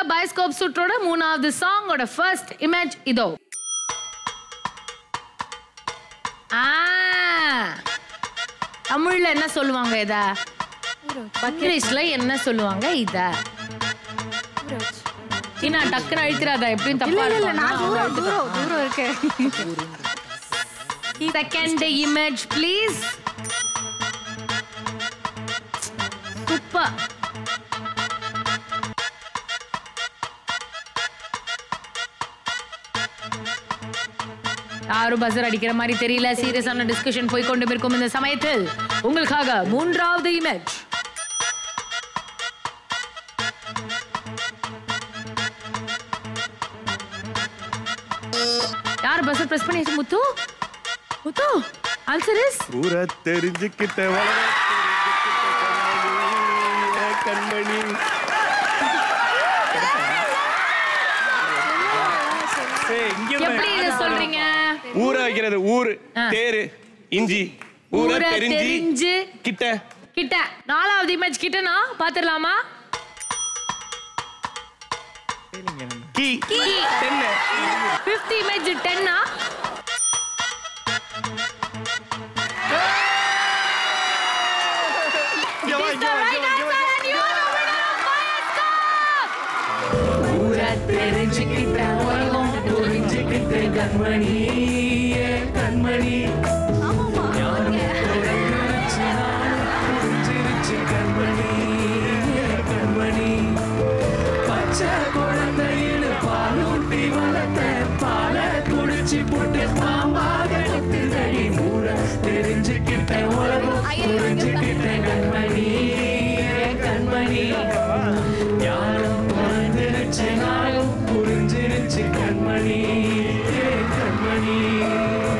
Bioscope சுற்றோட மூணாவது சாங்கோட first image இதோ ஆ தமிழ்ல என்ன சொல்லுவாங்க இத இங்கிலீஷ்ல என்ன சொல்லுவாங்க இத சீனா டக்குன்னு அழுத்திராதா எப்படியும் தப்பா இல்ல இல்ல நான் தூரம் இருக்கும் தூரம் தூரம் இருக்கேன் செகண்ட் இமேஜ் ப்ளீஸ் சூப்பர் யாரும் பஸ்ஸர் அடிக்கிற மாதிரி தெரியல சீரியஸான டிஸ்கஷன் போய் கொண்டு இருக்கும் இந்த சமயத்தில் உங்களுக்காக மூன்றாவது இமேஜ் யார் பஸ்ஸர் பிரஸ் பண்ணியாச்சு முத்து முத்து ஆன்சர் இஸ் ஊரை தெரிஞ்சுக்கிட்ட வளர தெரிஞ்சுக்கிட்ட கண்மணி ஏய், இங்க பாரு. எப்படி இத சொல்றீங்க ஊற வைக்கிறது ஊரு ஆ. தேரு இஞ்சி ஊர ஊரை தெரிஞ்சு தெரிஞ்சு கிட்ட கிட்ட நாலாவது இமேஜ் கிட்டனா பாத்துடலாமா கீ தென்னை ஃபிஃப்த் இமேஜ் டென்னா இங்க வா, இங்க வா, இங்க வா, இங்க வா. தெரிஞ்சுக்கிட்ட உலகம் புரிஞ்சுக்கிட்ட கண்மணி கண்மணி புரிஞ்சிருச்சு கண்மணி கண்மணி